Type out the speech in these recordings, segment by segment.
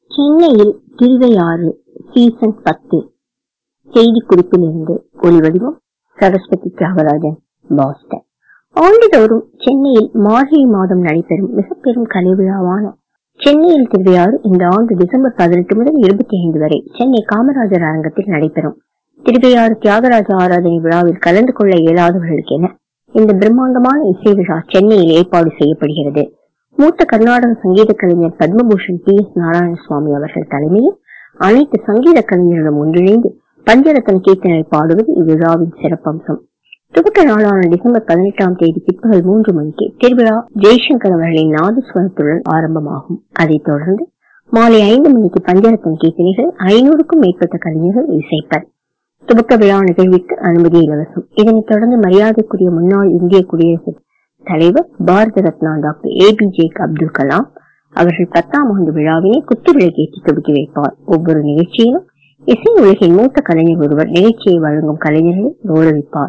சென்னையில் திருவையாறு சீசன் பத்து செய்திக்குறிப்பிலிருந்து ஒளிவடிவம் சரஸ்வதி தியாகராஜன் பாஸ்டன் ஆண்டுதோறும் சென்னையில் மார்கழி மாதம் நடைபெறும் மிக பெரும் கலை விழாவான சென்னையில் திருவையாறு இந்த ஆண்டு டிசம்பர் பதினெட்டு முதல் இருபத்தி ஐந்து வரை சென்னை காமராஜர் அரங்கத்தில் நடைபெறும் திருவையாறு தியாகராஜ ஆராதனை விழாவில் கலந்து கொள்ள இயலாதவர்களுக்கு என இந்த பிரம்மாண்டமான இசை விழா சென்னையில் ஏற்பாடு செய்யப்படுகிறது மூத்த கர்நாடக சங்கீத கலைஞர் பத்மபூஷன் பி எஸ் நாராயணசுவாமி அவர்கள் தலைமையில் அனைத்து சங்கீத கலைஞர்களும் ஒன்றிணைந்து பஞ்சரத்தன் கீர்த்தனை பாடுவது இவ்விழாவின் சிறப்பம்சம் துவக்க நாளான டிசம்பர் பதினெட்டாம் தேதி பிற்பகல் மூன்று மணிக்கு திருவிழா ஜெய்சங்கர் அவர்களின் நாதஸ்வரத்துடன் ஆரம்பமாகும் அதைத் தொடர்ந்து மாலை ஐந்து மணிக்கு பஞ்சரத்தன் கீர்த்தனைகள் ஐநூறுக்கும் மேற்பட்ட கலைஞர்கள் இசைப்பர் துவக்க விழா நிகழ்விற்கு அனுமதி இலவசம் இதனைத் தொடர்ந்து மரியாதைக்குரிய முன்னாள் இந்திய குடியரசுத் தலைவர் Bharat Ratna doctor A P J Abdul Kalam அவர்கள் பத்தாம் ஆண்டு விழாவினை குத்து விளக்கேற்றி துவக்கி வைப்பார் ஒவ்வொரு நிகழ்ச்சியிலும் இசை உலகின் மூத்த கலைஞர் ஒருவர் நிகழ்ச்சியை வழங்கும் கலைஞர்களை கௌரவிப்பார்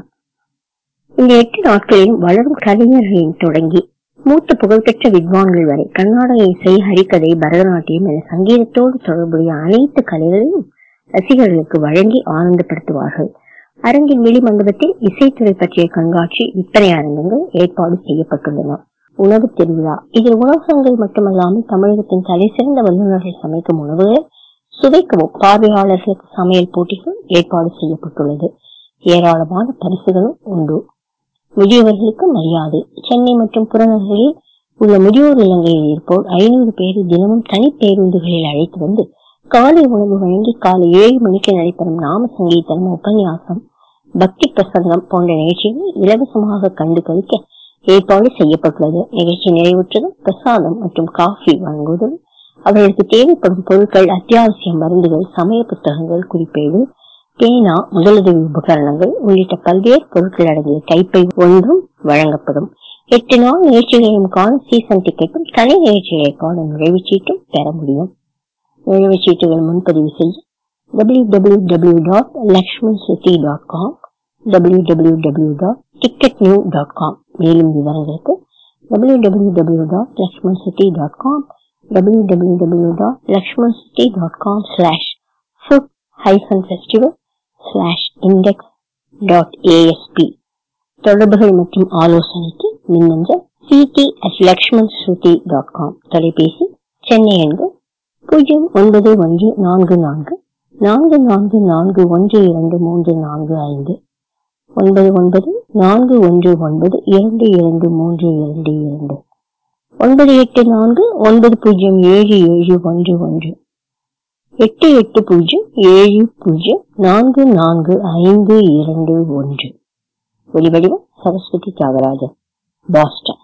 இந்த எட்டு நாட்களிலும் வளரும் கலைஞர்களின் தொடங்கி மூத்த புகழ்பெற்ற வித்வான்கள் வரை கர்நாடக இசை ஹரிக்கதை பரதநாட்டியம் என சங்கீதத்தோடு தொடர்புடைய அனைத்து கலைகளையும் ரசிகர்களுக்கு வழங்கி ஆனந்தப்படுத்துவார்கள் அரங்கின் வெளி மண்டபத்தில் இசைத்துறை பற்றிய கண்காட்சி விற்பனை அரங்கங்கள் ஏற்பாடு செய்யப்பட்டுள்ளன உணவு திருவிழா இதில் உணவகங்கள் மட்டுமல்லாமல் தமிழகத்தின் தலை சிறந்த வல்லுநர்கள் சமைக்கும் உணவுகளை சுவைக்கவும் பார்வையாளர்களுக்கு சமையல் போட்டிகள் ஏற்பாடு செய்யப்பட்டுள்ளது ஏராளமான பரிசுகளும் உண்டு முதியவர்களுக்கு மரியாதை சென்னை மற்றும் புறநகரில் உள்ள முதியோர் இல்லங்களில் இருப்போர் ஐநூறு பேரை தினமும் தனி பேருந்துகளில் அழைத்து வந்து காலை உணவு வழங்கி காலை ஏழு மணிக்கு நடைபெறும் நாம சங்கீதம் உபன்யாசம் பக்தி பிரசங்கம் போன்ற நிகழ்ச்சிகளை இலவசமாக கண்டு கழிக்க ஏற்பாடு செய்யப்பட்டுள்ளது நிகழ்ச்சி நிறைவுற்றதும் பிரசாதம் மற்றும் காஃபி வழங்குவதும் அவர்களுக்கு தேவைப்படும் பொருட்கள் அத்தியாவசிய மருந்துகள் சமய புத்தகங்கள் குறிப்பேடு பேனா முதலுதவி உபகரணங்கள் உள்ளிட்ட பல்வேறு பொருட்கள் அடங்கிய கைப்பை ஒன்றும் வழங்கப்படும் எட்டு நாள் நிகழ்ச்சிகளையும் காண சீசன் டிக்கெட்டும் தனி நிகழ்ச்சிகளை காண நுழைவுச்சீட்டும் பெற முடியும் நுழைவுச்சீட்டுகள் முன்பதிவு செய்ய www.lakshmancity.com www.ticketnew.com மேலும் விவரங்களுக்கு www.lakshmancity.com www.lakshmancity.com slash food hyphen festival slash index dot asp தொடர்புகள் மற்றும் ஆலோசனைக்கு மின்னஞ்சல் C D at Lakshman Shruti dot com தொலைபேசி சென்னை எண்கள் பூஜ்ஜியம் ஒன்பது ஒன்று நான்கு நான்கு நான்கு நான்கு நான்கு ஒன்று இரண்டு மூன்று நான்கு ஐந்து ஒன்பது ஒன்பது நான்கு ஒன்று ஒன்பது இரண்டு இரண்டு மூன்று இரண்டு இரண்டு ஒன்பது எட்டு நான்கு ஒன்பது பூஜ்ஜியம் ஏழு ஏழு ஒன்று ஒன்று எட்டு எட்டு பூஜ்ஜியம் ஏழு பூஜ்ஜியம் நான்கு நான்கு ஐந்து இரண்டு ஒன்று ஒளிவடிவம் சரஸ்வதி தியாகராஜன் பாஸ்டன்